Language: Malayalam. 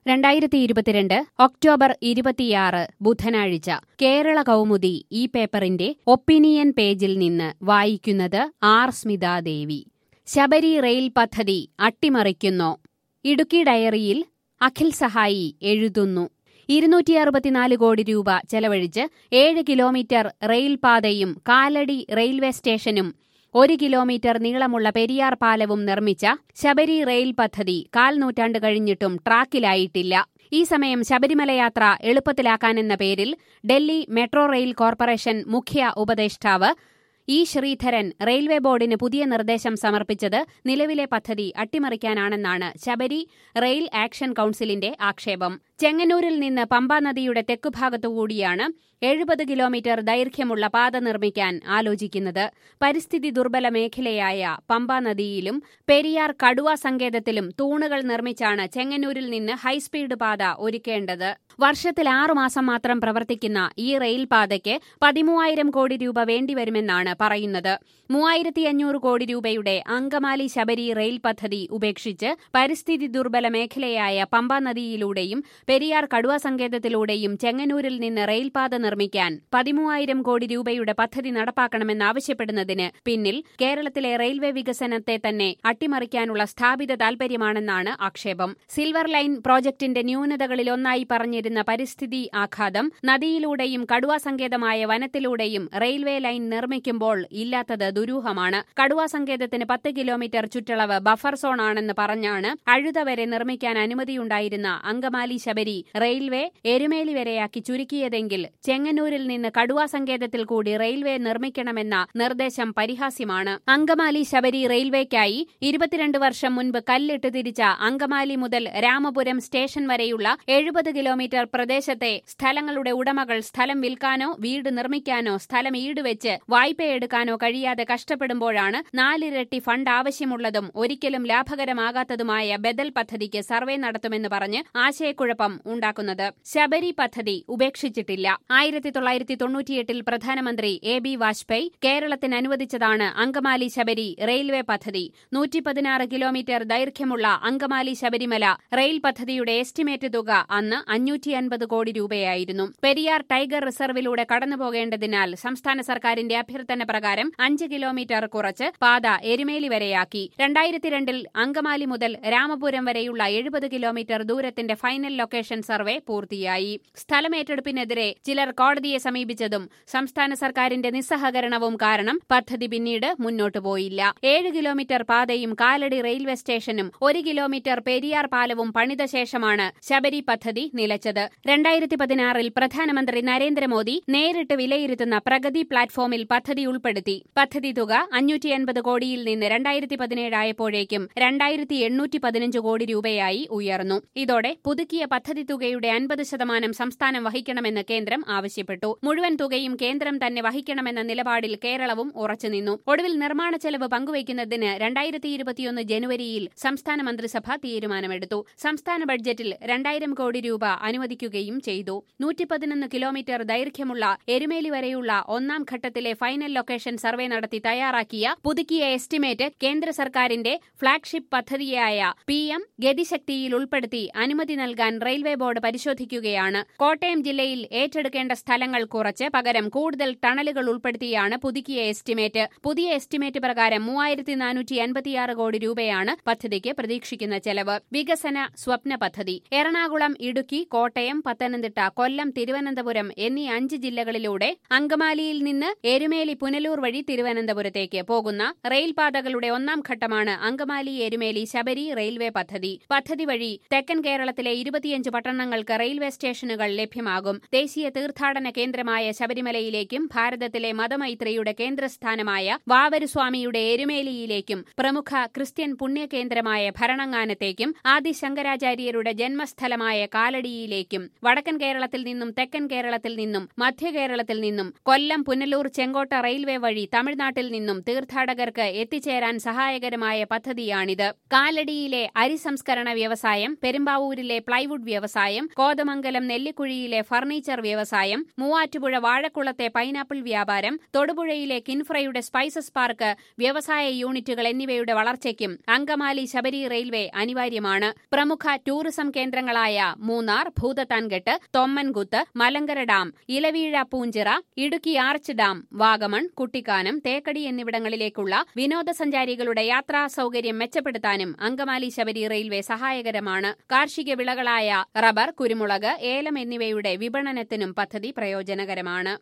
രണ്ടായിരത്തി ഇരുപത്തിരണ്ട് ഒക്ടോബർ ഇരുപത്തിയാറ് ബുധനാഴ്ച കേരള കൗമുദി ഈ പേപ്പറിന്റെ ഒപ്പീനിയൻ പേജിൽ നിന്ന് വായിക്കുന്നത് ആർ സ്മിതാദേവി ശബരി റെയിൽ പദ്ധതി അട്ടിമറിക്കുന്നോ ഇടുക്കി ഡയറിയിൽ അഖിൽ സഹായി എഴുതുന്നു ഇരുന്നൂറ്റി അറുപത്തിനാല് കോടി രൂപ ചെലവഴിച്ച് ഏഴ് കിലോമീറ്റർ റെയിൽ പാതയും കാലടി റെയിൽവേ സ്റ്റേഷനും ഒരു കിലോമീറ്റർ നീളമുള്ള പെരിയാർ പാലവും നിർമ്മിച്ച ശബരി റെയിൽ പദ്ധതി കാൽ നൂറ്റാണ്ട് കഴിഞ്ഞിട്ടും ട്രാക്കിലായിട്ടില്ല ഈ സമയം ശബരിമല യാത്ര എളുപ്പത്തിലാക്കാനെന്ന പേരിൽ ഡൽഹി മെട്രോ റെയിൽ കോർപ്പറേഷൻ മുഖ്യ ഉപദേഷ്ടാവ് ഇ ശ്രീധരൻ റെയിൽവേ ബോർഡിന് പുതിയ നിർദ്ദേശം സമർപ്പിച്ചത് നിലവിലെ പദ്ധതി അട്ടിമറിക്കാനാണെന്നാണ് ശബരി റെയിൽ ആക്ഷൻ കൌൺസിലിന്റെ ആക്ഷേപം ചെങ്ങന്നൂരിൽ നിന്ന് പമ്പാ നദിയുടെ തെക്കുഭാഗത്തുകൂടിയാണ് എഴുപത് കിലോമീറ്റർ ദൈർഘ്യമുള്ള പാത നിർമ്മിക്കാൻ ആലോചിക്കുന്നത് പരിസ്ഥിതി ദുർബല മേഖലയായ പമ്പാ നദിയിലും പെരിയാർ കടുവ സങ്കേതത്തിലും തൂണുകൾ നിർമ്മിച്ചാണ് ചെങ്ങന്നൂരിൽ നിന്ന് ഹൈസ്പീഡ് പാത ഒരുക്കേണ്ടത് വർഷത്തിൽ ആറുമാസം മാത്രം പ്രവർത്തിക്കുന്ന ഈ റെയിൽ പാതയ്ക്ക് പതിമൂവായിരം കോടി രൂപ വേണ്ടിവരുമെന്നാണ് പറയുന്നത് മൂവായിരത്തി അഞ്ഞൂറ് കോടി രൂപയുടെ അങ്കമാലി ശബരി റെയിൽ പദ്ധതി ഉപേക്ഷിച്ച് പരിസ്ഥിതി ദുർബല മേഖലയായ പമ്പാ നദിയിലൂടെയും പെരിയാർ കടുവ സങ്കേതത്തിലൂടെയും ചെങ്ങന്നൂരിൽ നിന്ന് റെയിൽപാത നിർമ്മിക്കാൻ പതിമൂവായിരം കോടി രൂപയുടെ പദ്ധതി നടപ്പാക്കണമെന്നാവശ്യപ്പെടുന്നതിന് പിന്നിൽ കേരളത്തിലെ റെയിൽവേ വികസനത്തെ തന്നെ അട്ടിമറിക്കാനുള്ള സ്ഥാപിത താൽപര്യമാണെന്നാണ് ആക്ഷേപം സിൽവർ ലൈൻ പ്രോജക്ടിന്റെ ന്യൂനതകളിലൊന്നായി പറഞ്ഞിരുന്ന പരിസ്ഥിതി ആഘാതം നദിയിലൂടെയും കടുവ സങ്കേതമായ വനത്തിലൂടെയും റെയിൽവേ ലൈൻ നിർമ്മിക്കുമ്പോൾ ഇല്ലാത്തത് ദുരൂഹമാണ് കടുവ സങ്കേതത്തിന് പത്ത് കിലോമീറ്റർ ചുറ്റളവ് ബഫർ സോൺ ആണെന്ന് പറഞ്ഞാണ് അഴുത വരെ നിർമ്മിക്കാൻ അനുമതിയുണ്ടായിരുന്ന അങ്കമാലി ശബരി റെയിൽവേ എരുമേലി വരെയാക്കി ചുരുക്കിയതെങ്കിൽ ചെങ്ങന്നൂരിൽ നിന്ന് കടുവ സങ്കേതത്തിൽ കൂടി റെയിൽവേ നിർമ്മിക്കണമെന്ന നിർദ്ദേശം പരിഹാസ്യമാണ് അങ്കമാലി ശബരി റെയിൽവേക്കായി ഇരുപത്തിരണ്ട് വർഷം മുൻപ് കല്ലിട്ട് തിരിച്ച അങ്കമാലി മുതൽ രാമപുരം സ്റ്റേഷൻ വരെയുള്ള എഴുപത് കിലോമീറ്റർ പ്രദേശത്തെ സ്ഥലങ്ങളുടെ ഉടമകൾ സ്ഥലം വിൽക്കാനോ വീട് നിർമ്മിക്കാനോ സ്ഥലം ഈടുവെച്ച് വായ്പയെടുക്കാനോ കഴിയാതെ കഷ്ടപ്പെടുമ്പോഴാണ് നാലിരട്ടി ഫണ്ട് ആവശ്യമുള്ളതും ഒരിക്കലും ലാഭകരമാകാത്തതുമായ ബദൽ പദ്ധതിക്ക് സർവേ നടത്തുമെന്ന് പറഞ്ഞ് ആശയക്കുഴപ്പം ഉണ്ടാക്കുന്നത് ശബരി പദ്ധതി ഉപേക്ഷിച്ചിട്ടില്ല ആയിരത്തി തൊള്ളായിരത്തി തൊണ്ണൂറ്റിയെട്ടിൽ പ്രധാനമന്ത്രി എ ബി വാജ്പേയി കേരളത്തിന് അനുവദിച്ചതാണ് അങ്കമാലി ശബരി റെയിൽവേ പദ്ധതി നൂറ്റി പതിനാറ് കിലോമീറ്റർ ദൈർഘ്യമുള്ള അങ്കമാലി ശബരിമല റെയിൽ പദ്ധതിയുടെ എസ്റ്റിമേറ്റ് തുക അന്ന് അഞ്ഞൂറ്റി അൻപത് കോടി രൂപയായിരുന്നു പെരിയാർ ടൈഗർ റിസർവിലൂടെ കടന്നുപോകേണ്ടതിനാൽ സംസ്ഥാന സർക്കാരിന്റെ അഭ്യർത്ഥന പ്രകാരം അഞ്ച് കിലോമീറ്റർ കുറച്ച് പാത എരുമേലി വരെയാക്കി രണ്ടായിരത്തി രണ്ടിൽ അങ്കമാലി മുതൽ രാമപുരം വരെയുള്ള എഴുപത് കിലോമീറ്റർ ദൂരത്തിന്റെ ഫൈനൽ ലൊക്കേഷൻ സർവേ പൂർത്തിയായി സ്ഥലമേറ്റെടുപ്പിനെതിരെ ചിലർ കോടതിയെ സമീപിച്ചതും സംസ്ഥാന സർക്കാരിന്റെ നിസ്സഹകരണവും കാരണം പദ്ധതി പിന്നീട് മുന്നോട്ടു പോയില്ല ഏഴ് കിലോമീറ്റർ പാതയും കാലടി റെയിൽവേ സ്റ്റേഷനും ഒരു കിലോമീറ്റർ പെരിയാർ പാലവും പണിത ശേഷമാണ് ശബരി പദ്ധതി നിലച്ചത് രണ്ടായിരത്തി പതിനാറിൽ പ്രധാനമന്ത്രി നരേന്ദ്രമോദി നേരിട്ട് വിലയിരുത്തുന്ന പ്രഗതി പ്ലാറ്റ്ഫോമിൽ പദ്ധതി ഉൾപ്പെടുത്തി പദ്ധതി തുക അഞ്ഞൂറ്റി എൺപത് കോടിയിൽ നിന്ന് രണ്ടായിരത്തി പതിനേഴായപ്പോഴേക്കും രണ്ടായിരത്തി എണ്ണൂറ്റി പതിനഞ്ച് കോടി രൂപയായി ഉയർന്നു ഇതോടെ പുതുക്കിയ പദ്ധതി തുകയുടെ അൻപത് ശതമാനം സംസ്ഥാനം വഹിക്കണമെന്ന് കേന്ദ്രം ആവശ്യപ്പെട്ടു മുഴുവൻ തുകയും കേന്ദ്രം തന്നെ വഹിക്കണമെന്ന നിലപാടിൽ കേരളവും ഉറച്ചുനിന്നു ഒടുവിൽ നിർമ്മാണ ചെലവ് പങ്കുവയ്ക്കുന്നതിന് രണ്ടായിരത്തി ഇരുപത്തിയൊന്ന് ജനുവരിയിൽ സംസ്ഥാന മന്ത്രിസഭ തീരുമാനമെടുത്തു സംസ്ഥാന ബഡ്ജറ്റിൽ രണ്ടായിരം കോടി രൂപ അനുവദിക്കുകയും ചെയ്തു നൂറ്റി പതിനൊന്ന് കിലോമീറ്റർ ദൈർഘ്യമുള്ള എരുമേലി വരെയുള്ള ഒന്നാം ഘട്ടത്തിലെ ഫൈനൽ ലൊക്കേഷൻ സർവേ നടത്തി തയ്യാറാക്കിയ പുതുക്കിയ എസ്റ്റിമേറ്റ് കേന്ദ്ര സർക്കാരിന്റെ ഫ്ളാഗ്ഷിപ്പ് പദ്ധതിയായ പി എം ഗതിശക്തിയിൽ ഉൾപ്പെടുത്തി അനുമതി നൽകാൻ റെയിൽവേ ബോർഡ് പരിശോധിക്കുകയാണ് കോട്ടയം ജില്ലയിൽ ഏറ്റെടുക്കേണ്ട സ്ഥലങ്ങൾ കുറച്ച് പകരം കൂടുതൽ ടണലുകൾ ഉൾപ്പെടുത്തിയാണ് പുതുക്കിയ എസ്റ്റിമേറ്റ് പുതിയ എസ്റ്റിമേറ്റ് പ്രകാരം മൂവായിരത്തി നാനൂറ്റി അൻപത്തിയാറ് കോടി രൂപയാണ് പദ്ധതിക്ക് പ്രതീക്ഷിക്കുന്ന ചെലവ് വികസന സ്വപ്ന പദ്ധതി എറണാകുളം ഇടുക്കി കോട്ടയം പത്തനംതിട്ട കൊല്ലം തിരുവനന്തപുരം എന്നീ അഞ്ച് ജില്ലകളിലൂടെ അങ്കമാലിയിൽ നിന്ന് എരുമേലി പുനലൂർ വഴി തിരുവനന്തപുരത്തേക്ക് പോകുന്ന റെയിൽപാതകളുടെ ഒന്നാം ഘട്ടമാണ് അങ്കമാലി എരുമേലി ശബരി റെയിൽവേ പദ്ധതി പദ്ധതി വഴി തെക്കൻ കേരളത്തിലെ ഇരുപത്തിയഞ്ച് പട്ടണങ്ങൾക്ക് റെയിൽവേ സ്റ്റേഷനുകൾ ലഭ്യമാകും ദേശീയ തീർത്ഥാടന കേന്ദ്രമായ ശബരിമലയിലേക്കും ഭാരതത്തിലെ മതമൈത്രിയുടെ കേന്ദ്രസ്ഥാനമായ വാവരുസ്വാമിയുടെ എരുമേലിയിലേക്കും പ്രമുഖ ക്രിസ്ത്യൻ പുണ്യകേന്ദ്രമായ ഭരണങ്ങാനത്തേക്കും ആദി ശങ്കരാചാര്യരുടെ ജന്മസ്ഥലമായ കാലടിയിലേക്കും വടക്കൻ കേരളത്തിൽ നിന്നും തെക്കൻ കേരളത്തിൽ നിന്നും മധ്യ കേരളത്തിൽ നിന്നും കൊല്ലം പുനലൂർ ചെങ്കോട്ട റെയിൽ റെയിൽവേ വഴി തമിഴ്നാട്ടിൽ നിന്നും തീർത്ഥാടകർക്ക് എത്തിച്ചേരാൻ സഹായകരമായ പദ്ധതിയാണിത് കാലടിയിലെ അരി സംസ്കരണ വ്യവസായം പെരുമ്പാവൂരിലെ പ്ലൈവുഡ് വ്യവസായം കോതമംഗലം നെല്ലിക്കുഴിയിലെ ഫർണിച്ചർ വ്യവസായം മൂവാറ്റുപുഴ വാഴക്കുളത്തെ പൈനാപ്പിൾ വ്യാപാരം തൊടുപുഴയിലെ കിൻഫ്രയുടെ സ്പൈസസ് പാർക്ക് വ്യവസായ യൂണിറ്റുകൾ എന്നിവയുടെ വളർച്ചയ്ക്കും അങ്കമാലി ശബരി റെയിൽവേ അനിവാര്യമാണ് പ്രമുഖ ടൂറിസം കേന്ദ്രങ്ങളായ Munnar Bhoothathankettu Thommankuthu Malankara dam Ilaveezha Poonchira Idukki arch dam Vagamon Kuttikkanam Thekkady എന്നിവിടങ്ങളിലേക്കുള്ള വിനോദസഞ്ചാരികളുടെ യാത്രാ സൗകര്യം മെച്ചപ്പെടുത്താനും അങ്കമാലി ശബരി റെയിൽവേ സഹായകരമാണ് കാർഷിക വിളകളായ റബ്ബർ കുരുമുളക് ഏലം എന്നിവയുടെ വിപണനത്തിനും പദ്ധതി പ്രയോജനകരമാണ്